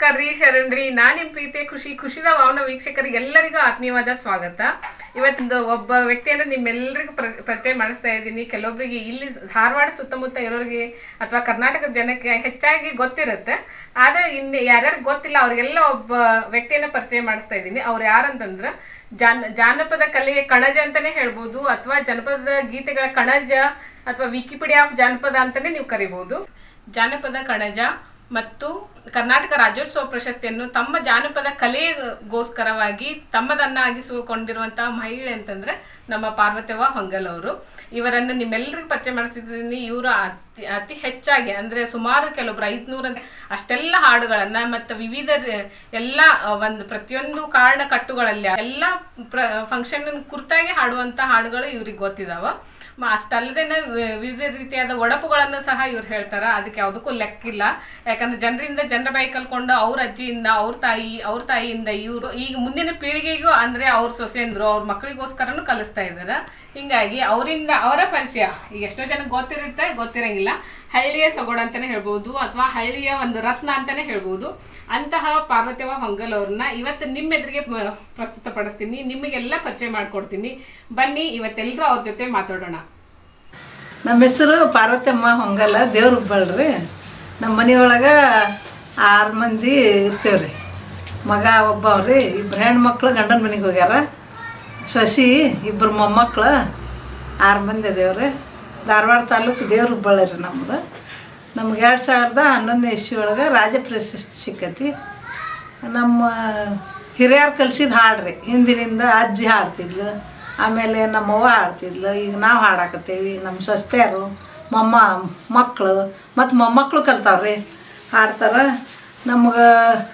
ನಮಸ್ಕಾರ ರೀ ಶರಣ್ರಿ ನಾನು ನಿಮ್ಮ ಪ್ರೀತಿಯ ಖುಷಿ ಖುಷಿದ ವಾವನ ವೀಕ್ಷಕರಿಗೆ ಎಲ್ಲರಿಗೂ ಆತ್ಮೀಯವಾದ ಸ್ವಾಗತ ಇವತ್ತಿಂದು ಒಬ್ಬ ವ್ಯಕ್ತಿಯನ್ನು ನಿಮ್ಮೆಲ್ಲರಿಗೂ ಪ್ರ- ಪರಿಚಯ ಮಾಡಿಸ್ತಾ ಇದ್ದೀನಿ ಕೆಲವೊಬ್ಬರಿಗೆ ಇಲ್ಲಿ ಧಾರವಾಡ ಸುತ್ತಮುತ್ತ ಇರೋರಿಗೆ ಅಥವಾ ಕರ್ನಾಟಕದ ಜನಕ್ಕೆ ಹೆಚ್ಚಾಗಿ ಗೊತ್ತಿರುತ್ತೆ ಆದರೆ ಇನ್ನು ಯಾರ್ಯಾರು ಗೊತ್ತಿಲ್ಲ ಅವ್ರಿಗೆಲ್ಲ ಒಬ್ಬ ವ್ಯಕ್ತಿಯನ್ನ ಪರಿಚಯ ಮಾಡಿಸ್ತಾ ಇದ್ದೀನಿ ಅವ್ರು ಯಾರಂತಂದ್ರೆ ಜಾನ ಜಾನಪದ ಕಲೆಯ ಕಣಜ ಅಂತಾನೆ ಹೇಳ್ಬೋದು ಅಥವಾ ಜನಪದ ಗೀತೆಗಳ ಕಣಜ ಅಥವಾ ವಿಕಿಪೀಡಿಯಾ ಆಫ್ ಜಾನಪದ ಅಂತಾನೆ ನೀವು ಕರಿಬಹುದು ಜಾನಪದ ಕಣಜ ಮತ್ತು ಕರ್ನಾಟಕ ರಾಜ್ಯೋತ್ಸವ ಪ್ರಶಸ್ತಿಯನ್ನು ತಮ್ಮ ಜಾನಪದ ಕಲೆಗೋಸ್ಕರವಾಗಿ ತಮ್ಮದನ್ನಾಗಿಸಿಕೊಂಡಿರುವಂತಹ ಮಹಿಳೆ ಅಂತಂದ್ರೆ ನಮ್ಮ ಪಾರ್ವತವ್ವ ಹೊಂಗಲ್ ಅವರು ಇವರನ್ನು ನಿಮ್ಮೆಲ್ಲರಿಗೂ ಪರಿಚಯ ಮಾಡಿಸಿದ್ದೀನಿ ಇವರು ಅತಿ ಅತಿ ಹೆಚ್ಚಾಗಿ ಅಂದ್ರೆ ಸುಮಾರು ಕೆಲವೊಬ್ರು ಐದ್ನೂರ ಅಷ್ಟೆಲ್ಲ ಹಾಡುಗಳನ್ನ ಮತ್ತು ವಿವಿಧ ರ- ಎಲ್ಲ ಆ, ಒಂದು ಪ್ರತಿಯೊಂದು ಕಾರಣ ಕಟ್ಟುಗಳಲ್ಲಿ ಎಲ್ಲ ಪ್ರ ಫಂಕ್ಷನ್ ಕುರಿತಾಗಿ ಹಾಡುವಂತ ಹಾಡುಗಳು ಇವ್ರಿಗೆ ಗೊತ್ತಿದಾವ ಮ- ಅಷ್ಟಲ್ಲದೆ ವಿ- ವಿವಿಧ ರೀತಿಯಾದ ಒಡಪುಗಳನ್ನು ಸಹ ಇವ್ರು ಹೇಳ್ತಾರ ಅದಕ್ಕೆ ಯಾವುದಕ್ಕೂ ಲೆಕ್ಕಿಲ್ಲ ಯಾಕಂದ್ರೆ ಜನರಿಂದ ಜನರ ಬಾಯಿ ಕಲ್ಕೊಂಡು ಅವ್ರ ಅಜ್ಜಿಯಿಂದ ಅವ್ರ ತಾಯಿ ಅವ್ರ ತಾಯಿಯಿಂದ ಇವರು ಈಗ ಮುಂದಿನ ಪೀಳಿಗೆಗೂ ಅಂದ್ರೆ ಅವ್ರ ಸೊಸೆಂದ್ರು ಅವ್ರ ಮಕ್ಕಳಿಗೋಸ್ಕರನು ಕಲಿಸ್ತಾ ಇದಾರೆ ಹಿಂಗಾಗಿ ಅವರಿಂದ ಅವರ ಪರಿಚಯ ಈಗ ಎಷ್ಟೋ ಜನಕ್ಕೆ ಗೊತ್ತಿರುತ್ತೆ ಗೊತ್ತಿರಂಗಿಲ್ಲ ಹಳ್ಳಿಯ ಸೊಗಡು ಅಂತಾನೆ ಹೇಳ್ಬೋದು ಅಥವಾ ಹಳ್ಳಿಯ ಒಂದು ರತ್ನ ಅಂತಾನೆ ಹೇಳ್ಬೋದು ಅಂತಹ ಪಾರ್ವತವ್ವ ಹೊಂಗಲ್ ಅವ್ರನ್ನ ಇವತ್ತು ನಿಮ್ಮ ಎದುರಿಗೆ ಪ- ಪ್ರಸ್ತುತಪಡಿಸ್ತೀನಿ ನಿಮಗೆಲ್ಲ ಪರಿಚಯ ಮಾಡ್ಕೊಡ್ತೀನಿ ಬನ್ನಿ ಇವತ್ತೆಲ್ಲರೂ ಅವ್ರ ಜೊತೆ ಮಾತಾಡೋಣ ನಮ್ಮ ಹೆಸರು ಪಾರ್ವತಮ್ಮ ಹೊಂಗಲ್ಲ ದೇವ್ರ ಹುಬ್ಬಳ್ರಿ ನಮ್ಮ ಮನೆಯೊಳಗೆ ಆರು ಮಂದಿ ಇರ್ತೀವ್ರಿ ಮಗ ಒಬ್ಬ ಅವ್ರಿ ಇಬ್ರು ಹೆಣ್ಮಕ್ಳು ಗಂಡನ ಮನೆಗೆ ಹೋಗ್ಯಾರ ಸೊಸಿ ಇಬ್ಬರು ಮೊಮ್ಮಕ್ಳು ಆರು ಮಂದಿ ಅದೇವ್ರಿ ಧಾರವಾಡ ತಾಲೂಕು ದೇವ್ರ ಹುಬ್ಬಳ್ಳಿ ರೀ ನಮ್ಮದು ನಮ್ಗೆ ಎರಡು ಸಾವಿರದ ಹನ್ನೊಂದನೇ ಇಸ್ವಿ ಒಳಗೆ ರಾಜ ಪ್ರಶಸ್ತಿ ಸಿಕ್ಕತಿ ನಮ್ಮ ಹಿರಿಯರು ಕಲ್ಸಿದ ಹಾಡ್ರಿ ಹಿಂದಿನಿಂದ ಅಜ್ಜಿ ಹಾಡ್ತಿದ್ಲು ಆಮೇಲೆ ನಮ್ಮವ್ವ ಹಾಡ್ತಿದ್ಲು ಈಗ ನಾವು ಹಾಡಾಕತ್ತೇವಿ ನಮ್ಮ ಸಸ್ತ್ಯಾರು ಮೊಮ್ಮ ಮಕ್ಕಳು ಮತ್ತು ಮೊಮ್ಮಕ್ಕಳು ಕಲ್ತಾವ್ರಿ ಹಾಡ್ತಾರೆ ನಮ್ಗೆ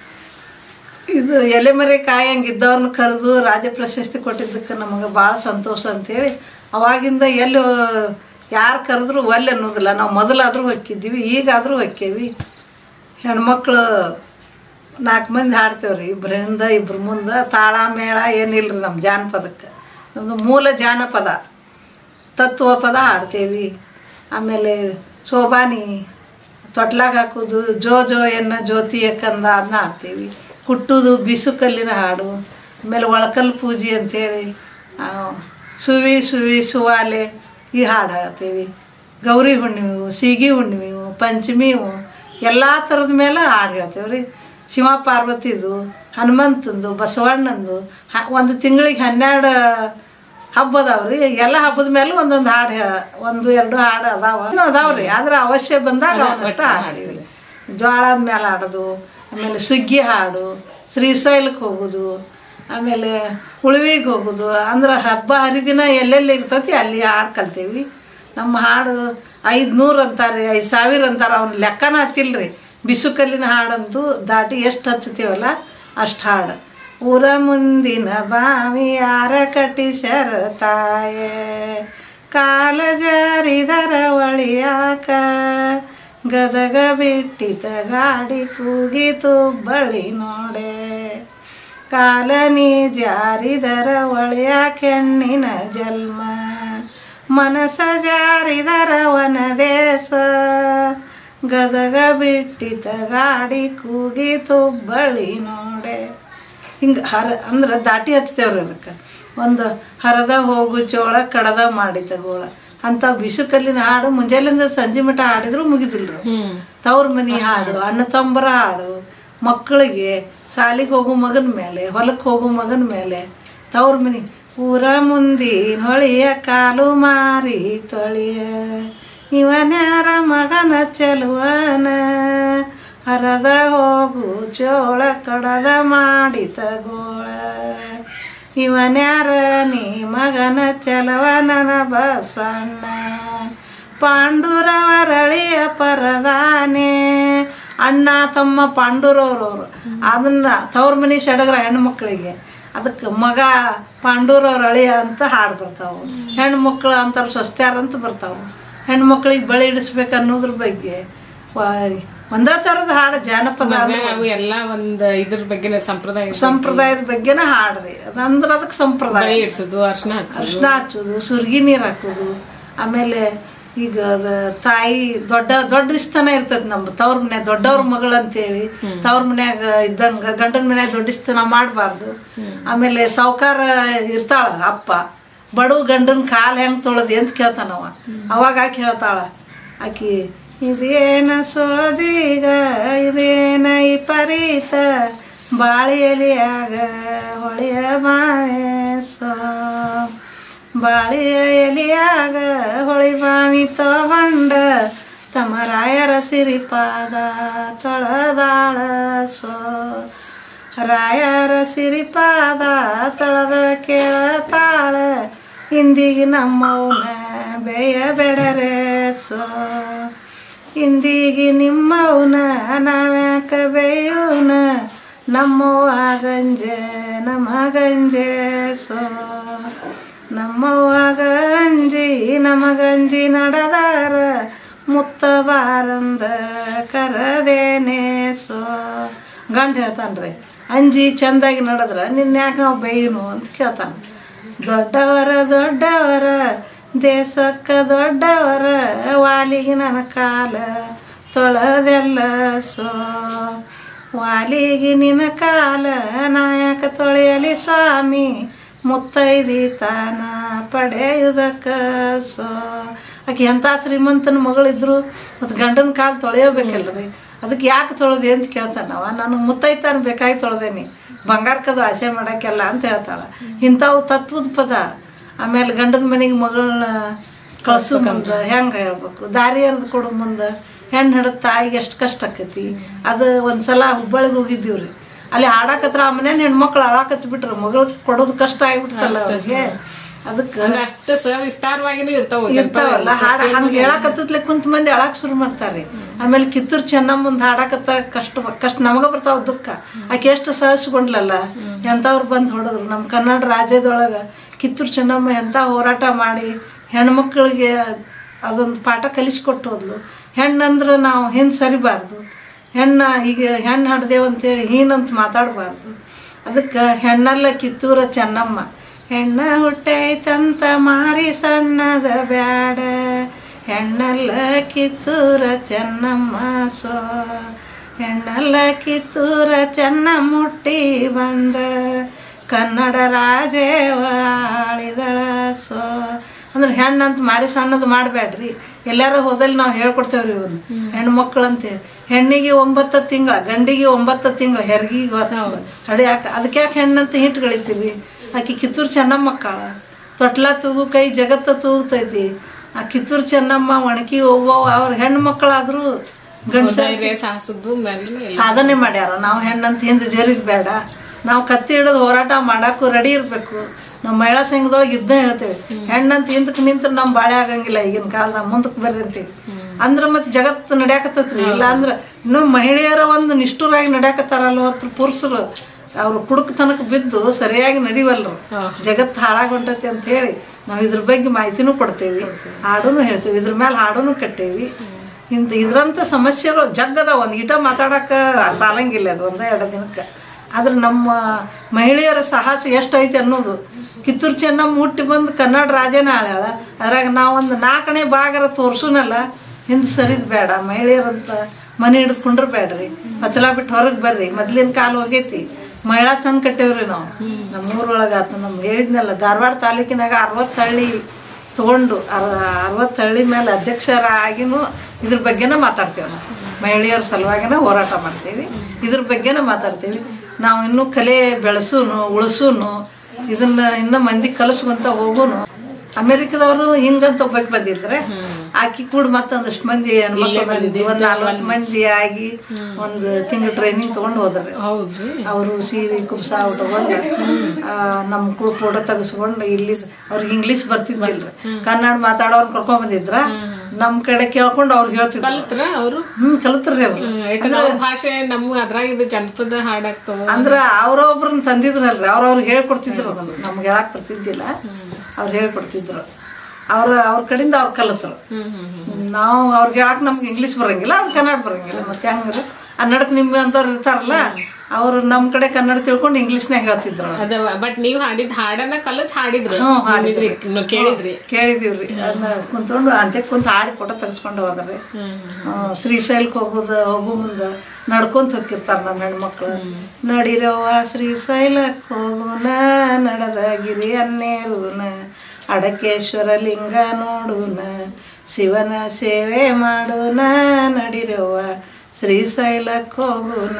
ಇದು ಎಲೆಮರೆ ಕಾಯಂಗೆ ಇದ್ದವ್ರನ್ನ ಕರೆದು ರಾಜ ಪ್ರಶಸ್ತಿ ಕೊಟ್ಟಿದ್ದಕ್ಕೆ ನಮಗೆ ಭಾಳ ಸಂತೋಷ ಅಂತೇಳಿ ಅವಾಗಿಂದ ಎಲ್ಲಿ ಯಾರು ಕರೆದ್ರು ಒಲ್ಲೆ ಅನ್ನೋದಿಲ್ಲ ನಾವು ಮೊದಲಾದರೂ ಹೊಕ್ಕಿದ್ದೀವಿ ಈಗಾದರೂ ಹೊಕ್ಕೇವಿ ಹೆಣ್ಮಕ್ಳು ನಾಲ್ಕು ಮಂದಿ ಹಾಡ್ತೇವೆ ರೀ ಇಬ್ಬರಿಂದ ಇಬ್ರು ಮುಂದೆ ತಾಳ ಮೇಳ ಏನಿಲ್ಲ ರೀ ನಮ್ಮ ಜಾನಪದಕ್ಕೆ ನಮ್ಮದು ಮೂಲ ಜಾನಪದ ತತ್ವ ಪದ ಹಾಡ್ತೇವಿ ಆಮೇಲೆ ಸೋಬಾನಿ ತೊಟ್ಲಾಗ ಹಾಕೋದು ಜೋ ಜೋ ಎನ್ನ ಜ್ಯೋತಿ ಕಂದ ಅದನ್ನ ಹಾಡ್ತೇವಿ ಕುಟ್ಟುದು ಬಿಸು ಕಲ್ಲಿನ ಹಾಡು ಆಮೇಲೆ ಒಳಕಲ್ ಪೂಜೆ ಅಂಥೇಳಿ ಆ, ಸುವಿ ಸುವಿ ಸುವಾಲೆ ಈ ಹಾಡು ಹಾಡ್ತೇವಿ ಗೌರಿ ಹುಣ್ಣಿಮೆವು ಸೀಗಿ ಹುಣ್ಣಿಮೆವು ಪಂಚಮಿವು ಎಲ್ಲ ಥರದ ಮೇಲೆ ಹಾಡು ಹೇಳ್ತೇವೆ ರೀ ಶಿವ ಪಾರ್ವತಿದು ಹನುಮಂತಂದು ಬಸವಣ್ಣಂದು ಹ ಒಂದು ತಿಂಗಳಿಗೆ ಹನ್ನೆರಡು ಹಬ್ಬ ಅದಾವ್ರಿ ಎಲ್ಲ ಹಬ್ಬದ ಮೇಲೆ ಒಂದೊಂದು ಹಾಡು ಹೇ- ಒಂದು ಎರಡು ಹಾಡು ಅದಾವ ಇನ್ನೂ ಅದಾವ್ರಿ ಆದ್ರೆ ಅವಶ್ಯ ಬಂದಾಗ ಅವನ್ನಷ್ಟು ಹಾಡ್ತೀವಿ ಜೋಳದ ಮೇಲೆ ಹಾಡೋದು ಆಮೇಲೆ ಸುಗ್ಗಿ ಹಾಡು ಶ್ರೀಶೈಲಕ್ಕೆ ಹೋಗೋದು ಆಮೇಲೆ ಉಳುವಿಗೆ ಹೋಗೋದು ಅಂದ್ರೆ ಹಬ್ಬ ಹರಿದಿನ ಎಲ್ಲೆಲ್ಲಿ ಇರ್ತೈತಿ ಅಲ್ಲಿ ಹಾಡು ಕಲ್ತೇವಿ ನಮ್ಮ ಹಾಡು ಐದುನೂರು ಅಂತಾರೆ ಐದು ಸಾವಿರ ಅಂತಾರೆ ಅವ್ನ ಲೆಕ್ಕನ ಹತ್ತಿಲ್ರಿ ಬಿಸು ಕಲ್ಲಿನ ಹಾಡಂತೂ ದಾಟಿ ಎಷ್ಟು ಹಚ್ತೀವಲ್ಲ ಅಷ್ಟು ಹಾಡು ಊರ ಮುಂದಿನ ಬಾವಿ ಯಾರ ಕಟ್ಟಿಸ್ಯಾರ ತಾಯೇ ಕಾಲ ಜಾರಿದರ ಒಳಿಯಾಕ ಗದಗ ಬಿಟ್ಟಿತ ಗಾಡಿ ಕೂಗಿತು ಬಳಿ ನೋಡೆ ಕಾಲನಿ ಜಾರಿದರ ಒಳೆಯ ಕೆಣ್ಣಿನ ಜನ್ಮ ಮನಸ ಜಾರಿದರ ವನದೇಶ ಗದಗ ಬಿಟ್ಟಿತ ಗಾಡಿ ಕೂಗಿತು ಬಳಿ ನೋಡೆ ಹಿಂಗೆ ಹರ ಅಂದ್ರೆ ದಾಟಿ ಹಚ್ತೇವ್ರಿ ಅದಕ್ಕೆ ಒಂದು ಹರದ ಹೋಗು ಚೋಳ ಕಡದ ಮಾಡಿ ತಗೋಳ ಅಂತ ಬಿಸುಕಲ್ಲಿನ ಹಾಡು ಮುಂಜಾನೆಯಿಂದ ಸಂಜೆ ಮಠ ಹಾಡಿದ್ರು ಮುಗಿದಿಲ್ರಿ ತವ್ರ ಮನೆ ಹಾಡು ಅಣ್ಣ ತಂಬರ ಹಾಡು ಮಕ್ಕಳಿಗೆ ಶಾಲಿಗೆ ಹೋಗೋ ಮಗನ ಮೇಲೆ ಹೊಲಕ್ಕೆ ಹೋಗೋ ಮಗನ ಮೇಲೆ ತವ್ರ ಮನೆ ಊರ ಮುಂದಿನ ಹೊಳಿಯ ಕಾಲು ಮಾರಿ ತೊಳಿಯ ಇವನ್ಯಾರ ಮಗನ ಚೆಲುವನ ಹರದ ಹೋಗು ಚೋಳ ಕಡದ ಮಾಡಿ ತಗೋಳ ಇವನ್ಯಾರ ನೀ ಮಗನ ಚಲವನನ ಬಸಣ್ಣ ಪಾಂಡುರವರಳಿಯ ಪರದಾನೆ ಅಣ್ಣ ತಮ್ಮ ಪಾಂಡುರವ್ರವ್ರು ಅದನ್ನ ತವ್ರ ಮನೆ ಸಡಗರ ಹೆಣ್ಮಕ್ಳಿಗೆ ಅದಕ್ಕೆ ಮಗ ಪಾಂಡೂರವ್ರ ಅಳಿಯ ಅಂತ ಹಾಡು ಬರ್ತಾವೆ ಹೆಣ್ಮಕ್ಳು ಅಂತಾರೆ ಸ್ವಸ್ತ್ಯಾರ ಅಂತ ಬರ್ತಾವೆ ಹೆಣ್ಮಕ್ಳಿಗೆ ಬಳಿ ಇಡಿಸ್ಬೇಕು ಅನ್ನೋದ್ರ ಬಗ್ಗೆ ವ- ಒಂದೇ ಥರದ ಹಾಡು ಜಾನಪದ ಅಂದ್ರೆ ಅವು ಎಲ್ಲ ಒಂದು ಇದ್ರ ಬಗ್ಗೆ ಸಂಪ್ರದಾಯ ಸಂಪ್ರದಾಯದ ಬಗ್ಗೆನ ಹಾಡ್ರಿ ಅದಂದ್ರೆ ಅದಕ್ಕೆ ಸಂಪ್ರದಾಯ ಇಡ್ಸೋದು ಅರ್ಶನ ಹಚ್ಚೋದು ಅರ್ಶಿನ ಹಚ್ಚೋದು ಸುರ್ಗಿ ನೀರು ಹಾಕೋದು ಆಮೇಲೆ ಈಗ ಅದ ತಾಯಿ ದೊಡ್ಡ ದೊಡ್ಡ ಇಷ್ಟನ ಇರ್ತೈತಿ ನಮ್ಮ ತವ್ರ ಮನೆ ದೊಡ್ಡವ್ರ ಮಗಳು ಅಂತೇಳಿ ತವ್ರ ಮನ್ಯಾಗ ಇದ್ದಂಗ ಗಂಡನ ಮನ್ಯಾಗ ದೊಡ್ಡ ಇಷ್ಟನ ಮಾಡಬಾರ್ದು ಆಮೇಲೆ ಸಾವುಕಾರ ಇರ್ತಾಳ ಅಪ್ಪ ಬಡವ ಗಂಡನ ಕಾಲು ಹೆಂಗೆ ತೊಳೆದಿ ಅಂತ ಕೇಳ್ತಾನವ ಅವಾಗ ಆಕೆ ಹೇಳ್ತಾಳ ಆಕಿ ಇದೇನ ಸೋಜಿಗ ಇದೇನ ಈ ಪರೀತ ಬಾಳಿಯಲಿಯಾಗ ಹೊಳೆಯ ಮಾಯಸೋ ಬಾಳಿಯ ಎಲಿಯಾಗ ಹೊಳಿ ಬಾಣಿ ತಗೊಂಡ ತಮ್ಮ ರಾಯರ ಸಿರಿಪಾದ ತೊಳೆದಾಳ ಸೋ ರಾಯರ ಸಿರಿಪಾದ ತೊಳೆದ ಕೇಳತಾಳ ಇಂದಿಗೆ ನಮ್ಮವನ ಬೇಯ ಬೆಡರೆ ಸೋ ಇಂದಿಗೆ ನಿಮ್ಮವನ ನಾವ್ಯಾಕ ಬೇಯೋನ ನಮ್ಮವ್ವ ಗಂಜೆ ನಮ್ಮ ಗಂಜೆ ಸೋ ನಮ್ಮವ್ವ ಗಂಜಿ ನಮ್ಮ ಗಂಜಿ ನಡೆದಾರ ಮುತ್ತ ಬಾರಂದ ಕರದೇನೆ ಸೋ ಗಂಡ ಹೇಳ್ತಾನ್ರಿ ಅಂಜಿ ಚಂದಾಗಿ ನಡೆದ್ರ ನಿನ್ನ ಯಾಕೆ ನಾವು ಬೈನು ಅಂತ ಕೇಳ್ತಾನೆ ದೊಡ್ಡವರ ದೊಡ್ಡವರ ದೇಶಕ್ಕ ದೊಡ್ಡವರ ವಾಲಿಗೆ ನನ್ನ ಕಾಲ ತೊಳೆದೆಲ್ಲ ಸೋ ವಾಲಿಗೆ ನಿನ್ನ ಕಾಲ ನಾಯಕ ತೊಳೆಯಲಿ ಸ್ವಾಮಿ ಮುತ್ತೈದಿ ತಾನ ಪಡೆಯುವುದಕ್ಕ ಸೋ ಆಕೆ ಎಂಥ ಶ್ರೀಮಂತನ ಮಗಳಿದ್ರು ಮತ್ತು ಗಂಡನ ಕಾಲು ತೊಳೆಯಬೇಕಲ್ರಿ ಅದಕ್ಕೆ ಯಾಕೆ ತೊಳೆದೆ ಅಂತ ಕೇಳ್ತಾನವ ನಾನು ಮುತ್ತೈತಾನ ಬೇಕಾಗಿ ತೊಳೆದೇನಿ ಬಂಗಾರಕ್ಕದು ಆಸೆ ಮಾಡೋಕ್ಕೆಲ್ಲ ಅಂತ ಹೇಳ್ತಾಳೆ ಇಂಥವು ತತ್ವದ ಪದ ಆಮೇಲೆ ಗಂಡನ ಮನೆಗೆ ಮಗಳನ್ನ ಕಳ್ಸು ಮುಂದೆ ಹೆಂಗೆ ಹೇಳ್ಬೇಕು ದಾರಿ ಎರ್ದು ಕೊಡು ಮುಂದೆ ಹೆಣ್ಣು ಹಿಡಿದು ತಾಯಿಗೆ ಎಷ್ಟು ಕಷ್ಟ ಆಕೈತಿ ಅದು ಒಂದು ಸಲ ಹುಬ್ಬಳ್ಳಿಗೆ ಹೋಗಿದ್ದೀವಿ ರೀ ಅಲ್ಲಿ ಹಾಡಾಕತ್ರ ಆ ಮನೇನ ಹೆಣ್ಮಕ್ಳು ಹಾಳಾಕತ್ ಬಿಟ್ರು ಮಗಳು ಕೊಡೋದು ಕಷ್ಟ ಆಗಿಬಿಡ್ತಲ್ಲ ಅವ್ರಿಗೆ ಅದಕ್ಕೆ ಅಂದ್ರೆ ಅಷ್ಟು ಸವಿಸ್ತಾರವಾಗಿನೂ ಇರ್ತಾವ ಇರ್ತಾವಲ್ಲ ಹಾಡ ಹಂಗೆ ಹೇಳಾಕತ್ತತ್ಲೆ ಕುಂತ ಮಂದಿ ಅಳಾಕ್ ಶುರು ಮಾಡ್ತಾರೆ ಆಮೇಲೆ ಕಿತ್ತೂರು ಚೆನ್ನಮ್ಮಂದು ಹಾಡಾಕತ್ತ ಕಷ್ಟ ಕಷ್ಟ ನಮಗ ಬರ್ತಾವ ದುಃಖ ಆಕೆ ಎಷ್ಟು ಸಹಸ್ಕೊಂಡ್ಲಲ್ಲ ಎಂಥವ್ರು ಬಂದು ಹೊಡೆದ್ರು ನಮ್ಮ ಕನ್ನಡ ರಾಜ್ಯದೊಳಗೆ ಕಿತ್ತೂರು ಚೆನ್ನಮ್ಮ ಎಂಥ ಹೋರಾಟ ಮಾಡಿ ಹೆಣ್ಮಕ್ಳಿಗೆ ಅದೊಂದು ಪಾಠ ಕಲಿಸ್ಕೊಟ್ಟು ಹೋದ್ಲು ಹೆಣ್ಣಂದ್ರೆ ನಾವು ಹಿಂದೆ ಸರಿಬಾರ್ದು ಹೆಣ್ಣ ಈಗ ಹೆಣ್ಣು ಹಡ್ದೇವು ಅಂತೇಳಿ ಹೀನಂತ ಮಾತಾಡಬಾರ್ದು ಅದಕ್ಕೆ ಹೆಣ್ಣಲ್ಲ ಕಿತ್ತೂರ ಚೆನ್ನಮ್ಮ ಹೆಣ್ಣ ಹುಟ್ಟೈತಂತ ಮಾರಿ ಸಣ್ಣದ ಬ್ಯಾಡ ಹೆಣ್ಣಲ್ಲ ಕಿತ್ತೂರ ಚೆನ್ನಮ್ಮ ಸೋ ಹೆಣ್ಣಲ್ಲ ಕಿತ್ತೂರ ಚೆನ್ನ ಮುಟ್ಟಿ ಬಂದ ಕನ್ನಡ ರಾಜೇವ ಆಳಿದಳ ಸೋ ಅಂದ್ರೆ ಹೆಣ್ಣಂತ ಮಾರಿ ಸಣ್ಣದು ಮಾಡಬೇಡ್ರಿ ಎಲ್ಲಾರು ಹೋದಲ್ಲಿ ನಾವು ಹೇಳ್ಕೊಡ್ತೇವ್ರಿ ಇವ್ರನ್ನ ಹೆಣ್ಮಕ್ಳು ಅಂತೇಳಿ ಹೆಣ್ಣಿಗೆ ಒಂಬತ್ತು ತಿಂಗಳ ಗಂಡಿಗೆ ಒಂಬತ್ತು ತಿಂಗಳ ಹೆರ್ಗಿಗೆ ಹಡಿಯಾಕ ಅದಕ್ಕೆ ಯಾಕೆ ಹೆಣ್ಣಂತ ಹಿಟ್ಗಳಿತೀವಿ ಆಕಿ ಕಿತ್ತೂರು ಚೆನ್ನಮ್ಮ ಮಕ್ಕಳ ತೊಟ್ಲ ತೂಗು ಕೈ ಜಗತ್ತ ತೂಗ್ತೈತಿ ಆ ಕಿತ್ತೂರು ಚೆನ್ನಮ್ಮ ಒಣಕಿ ಅವ್ವ ಅವ್ರ ಹೆಣ್ಣು ಮಕ್ಕಳಾದರೂ ಗಂಡಸ ಧೈರ್ಯ ಸಾಹಸದ್ದು ಮೇಲಿನ ಎಲ್ಲ ಸಾಧನೆ ಮಾಡ್ಯಾರ ನಾವು ಹೆಣ್ಣಂತ ಹಿಂದೆ ಜರಿಗ್ ಬೇಡ ನಾವು ಕತ್ತಿ ಹಿಡಿದು ಹೋರಾಟ ಮಾಡಕ್ಕೂ ರೆಡಿ ಇರಬೇಕು ನಮ್ಮ ಮಹಿಳಾ ಸಂಘದೊಳಗೆ ಇದ್ದ ಹೇಳ್ತೇವೆ ಹೆಣ್ಣಂತ ಹಿಂದಕ್ಕೆ ನಿಂತ್ರೆ ನಮ್ಮ ಬಾಳೆ ಆಗಂಗಿಲ್ಲ ಈಗಿನ ಕಾಲದಾಗ ಮುಂದಕ್ಕೆ ಬರ್ರಿ ಅಂತೀವಿ ಅಂದ್ರೆ ಮತ್ತೆ ಜಗತ್ತು ನಡ್ಯಾಕತ್ತೈತ್ರಿ ಇಲ್ಲ ಅಂದ್ರೆ ಇನ್ನೂ ಮಹಿಳೆಯರ ಒಂದು ನಿಷ್ಠುರಾಗಿ ನಡ್ಯಾಕತ್ತಾರಲ್ಲ ಹೊರತು ಪುರುಷರು ಅವ್ರು ಕುಡುಕ್ತನಕ ಬಿದ್ದು ಸರಿಯಾಗಿ ನಡಿವಲ್ರು ಜಗತ್ತು ಹಾಳಾಗೊಂಟೈತಿ ಅಂತ ಹೇಳಿ ನಾವು ಇದ್ರ ಬಗ್ಗೆ ಮಾಹಿತಿನೂ ಕೊಡ್ತೇವಿ ಹಾಡೂ ಹೇಳ್ತೇವೆ ಇದ್ರ ಮೇಲೆ ಹಾಡೂ ಕಟ್ಟೇವಿ ಇಂಥ ಇದ್ರಂಥ ಸಮಸ್ಯೆಗಳು ಜಗ್ಗದ ಒಂದು ಈಟ ಮಾತಾಡಕ್ಕೆ ಸಾಲಂಗಿಲ್ಲ ಅದು ಒಂದೇ ಎರಡು ದಿನಕ್ಕೆ ಆದ್ರೆ ನಮ್ಮ ಮಹಿಳೆಯರ ಸಾಹಸ ಎಷ್ಟು ಐತೆ ಅನ್ನೋದು ಕಿತ್ತೂರು ಚೆನ್ನಮ್ಮ ಹುಟ್ಟಿ ಬಂದು ಕನ್ನಡ ರಾಜನೇ ಆಳ್ಯಾಳ ಅದ್ರಾಗ ನಾವೊಂದು ನಾಲ್ಕನೇ ಭಾಗರ ತೋರ್ಸುನಲ್ಲ ಹಿಂದೆ ಸರಿದ್ ಬೇಡ ಮಹಿಳೆಯರಂತ ಮನೆ ಹಿಡಿದ್ಕೊಂಡ್ರೆ ಬೇಡ್ರಿ ಹಚ್ಚಲ ಬಿಟ್ಟು ಹೊರಗೆ ಬರ್ರಿ ಮೊದ್ಲಿನ ಕಾಲ ಹೋಗೈತಿ ಮಹಿಳಾ ಸಂಘ ಕಟ್ಟೇವ್ರಿ ನಾವು ನಮ್ಮ ಊರೊಳಗೆ ಆತು ನಮ್ಗೆ ಹೇಳಿದ್ನಲ್ಲ ಧಾರವಾಡ ತಾಲೂಕಿನಾಗ ಅರವತ್ತು ಹಳ್ಳಿ ತೊಗೊಂಡು ಅರವತ್ತು ಹಳ್ಳಿ ಮೇಲೆ ಅಧ್ಯಕ್ಷರಾಗಿನೂ ಇದ್ರ ಬಗ್ಗೆನೇ ಮಾತಾಡ್ತೇವೆ ನಾವು ಮಹಿಳೆಯರ ಸಲುವಾಗಿನ ಹೋರಾಟ ಮಾಡ್ತೀವಿ ಇದ್ರ ಬಗ್ಗೆನೇ ಮಾತಾಡ್ತೀವಿ ನಾವು ಇನ್ನೂ ಕಲೆ ಬೆಳೆಸೂನು ಉಳಿಸೂನು ಇದನ್ನ ಇನ್ನ ಮಂದಿ ಕಲಿಸ್ಕೊಂತ ಹೋಗುನು ಅಮೆರಿಕದವರು ಹಿಂಗಂತ ಒಬ್ಬಕ್ಕೆ ಬಂದಿದ್ರೆ ಆಕಿ ಕೂಡ ಮತ್ತೊಂದಷ್ಟು ಮಂದಿ ಹೆಣ್ಮಕ್ಳು ಬಂದಿದ್ವಿ ಒಂದು ನಲ್ವತ್ತು ಮಂದಿ ಆಗಿ ಒಂದು ತಿಂಗಳು ಟ್ರೈನಿಂಗ್ ತೊಗೊಂಡು ಹೋದ್ರಿ ಹೌದ್ರಿ ಅವರು ಸೀರೆ ಕುಬ್ಸ ಉಟ್ಕೊಂಡು ನಮ್ಮ ಕೂಡ ಫೋಟೋ ತೆಗೆಸ್ಕೊಂಡು ಇಲ್ಲಿ ಅವ್ರಿಗೆ ಇಂಗ್ಲೀಷ್ ಬರ್ತಿದ್ದಿಲ್ಲ ಕನ್ನಡ ಮಾತಾಡೋರ್ನ ಕರ್ಕೊಂಡ್ ಬಂದಿದ್ರ ನಮ್ಮ ಕಡೆ ಕೇಳ್ಕೊಂಡು ಅವ್ರು ಹೇಳ್ತಿದ್ರು ಕಲ್ತ್ರ ಅವರು ಹ್ಮ್ ಕಲಿತ್ರಿ ಅವ್ರು ಯಾಕಂದ್ರೆ ಅವ್ರ ಭಾಷೆ ನಮ್ಮ ಅದ್ರಾಗಿದ್ದು ಜನಪದ ಹಾಡಾಗ್ತಾವ ಅಂದ್ರ ಅವ್ರೊಬ್ರನ್ನ ತಂದಿದ್ರಲ್ರಿ ಅವ್ರವ್ರಿಗೆ ಹೇಳ್ಕೊಡ್ತಿದ್ರು ಅದನ್ನ ನಮ್ಗೆ ಹೇಳಕ್ ಬರ್ತಿದ್ದಿಲ್ಲ ಅವ್ರು ಹೇಳ್ಕೊಡ್ತಿದ್ರು ಅವ್ರ ಅವ್ರ ಕಡೆಯಿಂದ ಅವ್ರು ಕಲಿತರು ನಾವು ಅವ್ರಿಗೆ ಹೇಳಕ್ ನಮ್ಗೆ ಇಂಗ್ಲೀಷ್ ಬರಂಗಿಲ್ಲ ಅವ್ರು ಕನ್ನಡ ಬರಂಗಿಲ್ಲ ಮತ್ತೆ ಹಂಗ್ರಿ ಕನ್ನಡಕ್ಕೆ ನಿಮ್ಮ ಅಂತವ್ರು ಇರ್ತಾರಲ್ಲ ಅವ್ರು ನಮ್ಮ ಕಡೆ ಕನ್ನಡ ತಿಳ್ಕೊಂಡು ಇಂಗ್ಲೀಷ್ನಾಗ ಹೇಳ್ತಿದ್ರು ಅವ್ರು. ಅದ ಬಟ್ ನೀವ್ ಹಾಡಿದ್ ಹಾಡನ್ನ ಕಲಿತ್ ಹಾಡಿದ್ರು ಹ್ಞೂ, ಹಾಡಿದ್ರಿ. ನೀವು ಕೇಳಿದ್ರಿ ಕೇಳಿದೀವ್ರಿ ಅದನ್ನ ಕುಂತ್ಕೊಂಡು ಅಂತೆ ಕುಂತ ಹಾಡಿ ಫೋಟೋ ತೆಗೆಸ್ಕೊಂಡು ಹೋದ್ರಿ ಹ್ಮ್, ಶ್ರೀಶೈಲಕ್ಕೆ ಹೋಗೋದು ಹೋಗೋ ಮುಂದೆ ನಡ್ಕೊಂತ ಹೋಗಿರ್ತಾರ ನಮ್ಮ ಹೆಣ್ಮಕ್ಳು ನಡಿರವ್ವ ಶ್ರೀಶೈಲಕ್ಕೆ ಹೋಗೋಣ ನಡೆದ ಗಿರಿ ಅನ್ನೇರುನ ಅಡಕೇಶ್ವರ ಲಿಂಗ ನೋಡೋಣ ಶಿವನ ಸೇವೆ ಮಾಡೋಣ ನಡಿರವ್ವ ಶ್ರೀಶೈಲಕ್ಕೆ ಹೋಗೋಣ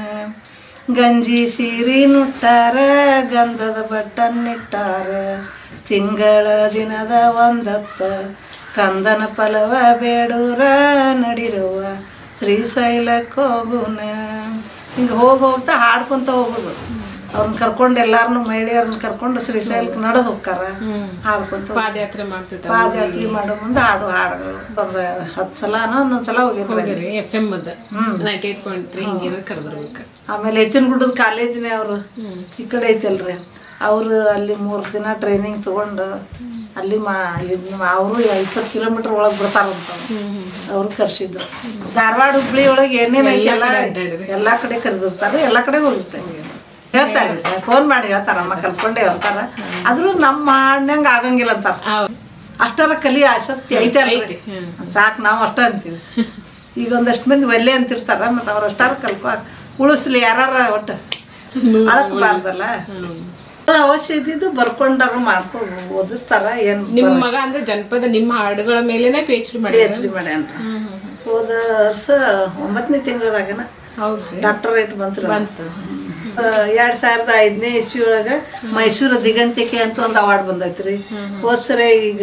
ಗಂಜಿ ಸೀರಿ ನುಟ್ಟಾರ ಗಂಧದ ಬಟ್ಟನ್ನಿಟ್ಟಾರ ತಿಂಗಳ ದಿನದ ಒಂದತ್ತ ಕಂದನ ಫಲವ ಬೇಡೂರ ನಡಿರುವ ಶ್ರೀಶೈಲಕ್ಕೆ ಹೋಗುನ ಹಿಂಗೆ ಹೋಗಿ ಹೋಗ್ತಾ ಹಾಡ್ಕೊಂತ ಹೋಗೋದು ಅವ್ರನ್ನ ಕರ್ಕೊಂಡು ಎಲ್ಲಾರನ್ನು ಮಹಿಳೆಯರನ್ನ ಕರ್ಕೊಂಡು ಶ್ರೀಶೈಲಕ್ಕೆ ನಡೆದು ಹೋಗ್ತಾರ ಹಾಡ್ಕೊಂತ ಹೋಗ್- ಪಾದಯಾತ್ರೆ ಮಾಡ್ತಿದ್ದ ಪಾದಯಾತ್ರೆ ಮಾಡೋ ಮುಂದೆ ಹಾಡು ಹಾಡುಗಳು ಒಂದು ಹತ್ತು ಸಲನೋ ಒಂದೊಂದು ಸಲ ಹೋಗಿರ್ತಾರೆ ಎಫ್ ಎಂ ಅದ ನೈಂಟಿ ಏಟ್ ಪಾಯಿಂಟ್ ತ್ರೀ ಹಿಂಗೇನ ಕರೆದಿರ್ಬೇಕು ಆಮೇಲೆ ಎತ್ತಿನ ಗುಡ್ಡದ ಕಾಲೇಜಿನ ಅವರು ಈ ಕಡೆ ಐತಲ್ರಿ ಅವರು ಅಲ್ಲಿ ಮೂರು ದಿನ ಟ್ರೈನಿಂಗ್ ತಗೊಂಡು ಅಲ್ಲಿ ಮಾ ಅವರು ಇಪ್ಪತ್ತು ಕಿಲೋಮೀಟರ್ ಒಳಗೆ ಬರ್ತಾರಂತ ಅವ್ರು ಕರ್ಸಿದ್ರು ಧಾರವಾಡ ಹುಬ್ಳಿ ಒಳಗೆ ಏನೇನು ಐತಿ ಎಲ್ಲ ಎಲ್ಲ ಕಡೆ ಕರೆದಿರ್ತಾರೆ ಎಲ್ಲ ಕಡೆ ಹೋಗಿರ್ತಾರೆ ಹೇಳ್ತಾರೆ ಫೋನ್ ಮಾಡಿ ಹೇಳ್ತಾರ ಅಮ್ಮ ಕಲ್ಕೊಂಡೆ ಹೇಳ್ತಾರ ಆದ್ರೂ ನಮ್ಮ ಮಾಡ್ನಂಗೆ ಆಗಂಗಿಲ್ಲ ಅಂತಾರ ಅಷ್ಟರ ಕಲಿ ಆಸಕ್ತಿ ಐತೆ ಅಲ್ರಿ ಸಾಕು ನಾವು ಅಷ್ಟ ಅಂತೀವಿ ಈಗ ಒಂದಷ್ಟು ಮಂದಿ ಒಲ್ಲೆ ಅಂತಿರ್ತಾರ ಮತ್ತು ಅವ್ರು ಅಷ್ಟಾರ ಕಲ್ಕೊ ಉಳಿಸ್ಲಿ ಯಾರ ಒಟ್ಟು ಅಳಸ್ಬಾರ್ದಲ್ಲ ಅವಶ್ಯ ಇದ್ದಿದ್ದು ಬರ್ಕೊಂಡಾರು ಮಾಡ್ಕೊಂಡು ಓದಿಸ್ತಾರ ಏನು ನಿಮ್ ಮಗ ಅಂದ್ರೆ ಜನಪದ ನಿಮ್ಮ ಹಾಡುಗಳ ಮೇಲೆನೆ ಪಿ ಎಚ್ ಡಿ ಮಾಡಿ ಪಿ ಎಚ್ ಡಿ ಮಾಡ್ಯಾನ ಹೋದ ವರ್ಷ ಒಂಬತ್ತನೇ ತಿಂಗಳದಾಗನ ಹೌದ್ರಿ ಡಾಕ್ಟರೇಟ್ ಬಂತು ಬಂತು ಎರಡ್ ಸಾವಿರದ ಐದನೇ ಇಸ್ವಿ ಒಳಗ ಮೈಸೂರು ದಿಗಂತಿಕೆ ಅಂತ ಒಂದು ಅವಾರ್ಡ್ ಬಂದೈತ್ರಿ ಹೋದ್ಸರಿ ಈಗ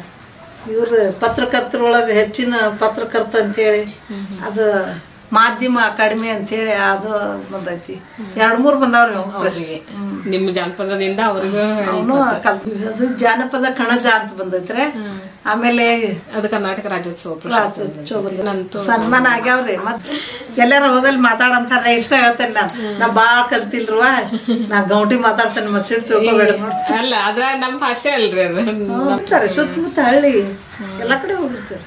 ಇವ್ರ ಪತ್ರಕರ್ತರೊಳಗೆ ಹೆಚ್ಚಿನ ಪತ್ರಕರ್ತ ಅಂತೇಳಿ ಅದು ಮಾಧ್ಯಮ ಅಕಾಡೆಮಿ ಅಂತೇಳಿ ಅದು ಬಂದೈತಿ ಎರಡ್ ಮೂರು ಬಂದಾವ್ರಿ ಅವು ಪ್ರಶಸ್ತಿ. ನಿಮ್ಮ ಜಾನಪದದಿಂದ ಅವ್ರಿಗೂ ಅವನು ಕಲ್ತ್ ಅದು ಜಾನಪದ ಕಣಜ ಅಂತ ಬಂದೈತ್ರಿ ಆಮೇಲೆ ಅದು ಕರ್ನಾಟಕ ರಾಜ್ಯೋತ್ಸವ ಪ್ರಶಸ್ತಿ. ರಾಜ್ಯೋತ್ಸವ ಬಂದೈತಿ. ಸನ್ಮಾನ ಆಗ್ಯಾವ್ರಿ ಮತ್ತೆ ಎಲ್ಲಾರ ಹೋದಲ್ಲಿ ಮಾತಾಡಂತಾರ ಇಷ್ಟ ಹೇಳ್ತೇನೆ ನಾನು ನಾ ಭಾಳ ಕಲ್ತಿಲ್ರುವ ನಾ ಗೌಂಟಿ ಮಾತಾಡ್ತೇನೆ ಮತ್ತೆ ಸಿಟ್ಟು ತಿಳ್ಕೊಬೇಡ ನೋಡಿ ಅಲ್ಲ ಅದ್ರ ನಮ್ ಭಾಷೆ ಅಲ್ರಿ ಅದು ಹೋಗ್ತಾರೆ ಸುತ್ತಮುತ್ತ ಹಳ್ಳಿ ಎಲ್ಲ ಕಡೆ ಹೋಗಿರ್ತಾರೆ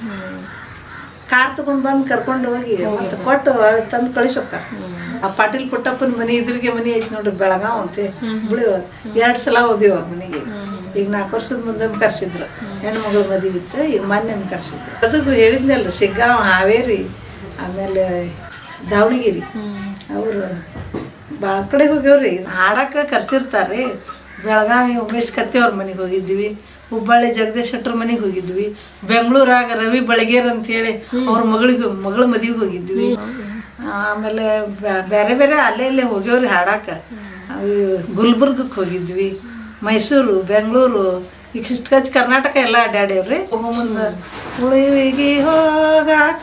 ಕಾರ್ ತಗೊಂಡ್ ಬಂದ್ ಕರ್ಕೊಂಡು ಹೋಗಿ ಮತ್ತೆ ಕೊಟ್ಟು ತಂದು ಕಳಿಸೋಕ್ಕ ಆ ಪಾಟೀಲ್ ಪುಟ್ಟಪ್ಪನ ಮನೆ ಇದ್ರಿಗೆ ಮನೆ ಐತಿ ನೋಡ್ರಿ ಬೆಳಗಾವ್ ಅಂತೆ ಹುಬ್ಳಿ ಒಳಗೆ ಎರಡ್ ಸಲ ಹೋದಿವಿ ಅವ್ರ ಮನೆಗೆ ಈಗ ನಾಲ್ಕು ವರ್ಷದ ಮುಂದೆ ಕರ್ಸಿದ್ರು ಹೆಣ್ಮಗಳ ಮದುವೆ ಇತ್ತು ಈಗ ಮೊನ್ನೆ ಕರ್ಸಿದ್ರು ಅದಕ್ಕೂ ಹೇಳಿದ್ನಲ್ಲ ಶಿಗ್ಗಾಂವ್ ಹಾವೇರಿ ಆಮೇಲೆ ದಾವಣಗೆರೆ ಅವರು ಭಾಳ ಕಡೆ ಹೋಗ್ಯಾವ್ರಿ ಹಾಡಕ್ಕೆ ಕರ್ಸಿರ್ತಾರೆ ಬೆಳಗಾವಿ ಉಮೇಶ್ ಕತ್ತಿ ಅವ್ರ ಮನೆಗೆ ಹೋಗಿದ್ವಿ ಹುಬ್ಬಳ್ಳಿ ಜಗದೀಶ್ ಶೆಟ್ರ್ ಮನೆಗೆ ಹೋಗಿದ್ವಿ ಬೆಂಗಳೂರಾಗ ರವಿ ಬಳಗೇರ್ ಅಂತೇಳಿ ಅವ್ರ ಮಗಳಿಗೆ ಮಗಳ ಮದುವೆಗೆ ಹೋಗಿದ್ವಿ ಆಮೇಲೆ ಬ್ಯಾ- ಬೇರೆ ಬೇರೆ ಅಲ್ಲೇ ಇಲ್ಲೇ ಹೋಗ್ಯಾವ್ರಿ ಹಾಡಕ್ಕೆ ಗುಲ್ಬರ್ಗಕ್ಕೆ ಹೋಗಿದ್ವಿ ಮೈಸೂರು ಬೆಂಗಳೂರು ಈಗ ಇಷ್ಟು ಕಚ್ ಕರ್ನಾಟಕ ಎಲ್ಲ ಅಡ್ಡಾಡ್ಯಾವ್ರಿ ಹೋಗೋ ಮುಂದೆ ಉಳಿವಿಗೆ ಹೋಗಾಕ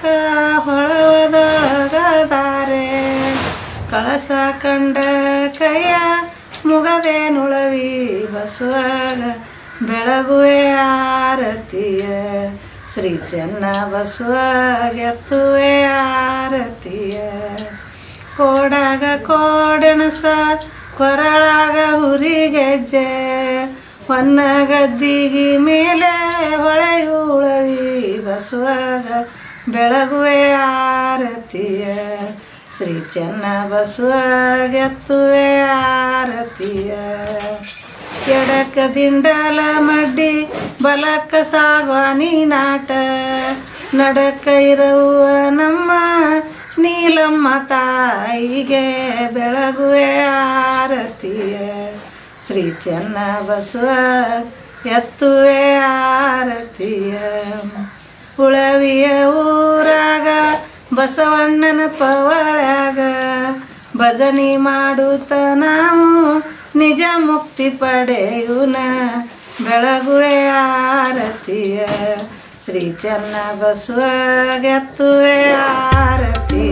ಹೊಳವದೊಳಗದಾರೆ ಕಳಸ ಕಂಡ ಕೈಯ ಮುಗದೆ ನುಳವಿ ಬಸವಾಗ ಬೆಳಗುವೆ ಆರತಿಯ ಶ್ರೀ ಚೆನ್ನ ಬಸವಾಗೆತ್ತುವೆ ಆರತಿಯ ಕೋಡಾಗ ಕೋಡಣಸ ಕೊರಳಾಗ ಹುರಿಗೆಜ್ಜೆ ಹೊನ್ನ ಗದ್ದಿಗೆ ಮೇಲೆ ಹೊಳೆಯುಳವಿ ಬಸವಾಗ ಬೆಳಗುವೆ ಆರತಿಯ ಶ್ರೀ ಚೆನ್ನ ಬಸವಾಗೆತ್ತುವೆ ಆರತಿಯ ಎಡಕ್ಕ ದಿಂಡಲ ಮಡ್ಡಿ ಬಲಕ್ಕ ಸಾಗ್ವಾನಿ ನಾಟ ನಡಕ ಇರುವ ನಮ್ಮ ನೀಲಮ್ಮ ತಾಯಿಗೆ ಬೆಳಗುವೆ ಆರತಿಯ ಶ್ರೀ ಚೆನ್ನ ಬಸವ ಎತ್ತುವೆ ಆರತಿಯ ಉಳವಿಯ ಊರಾಗ ಬಸವಣ್ಣನ ಪವಳ್ಯಾಗ ಭಜನಿ ಮಾಡುತ್ತ ನಾವು ನಿಜ ಮುಕ್ತಿ ಪಡೆಯುನ ಬೆಳಗುವೆ ಆರತಿಯ ಶ್ರೀ ಚೆನ್ನ ಬಸವಗೆತ್ತುವೆ ಆರತಿಯ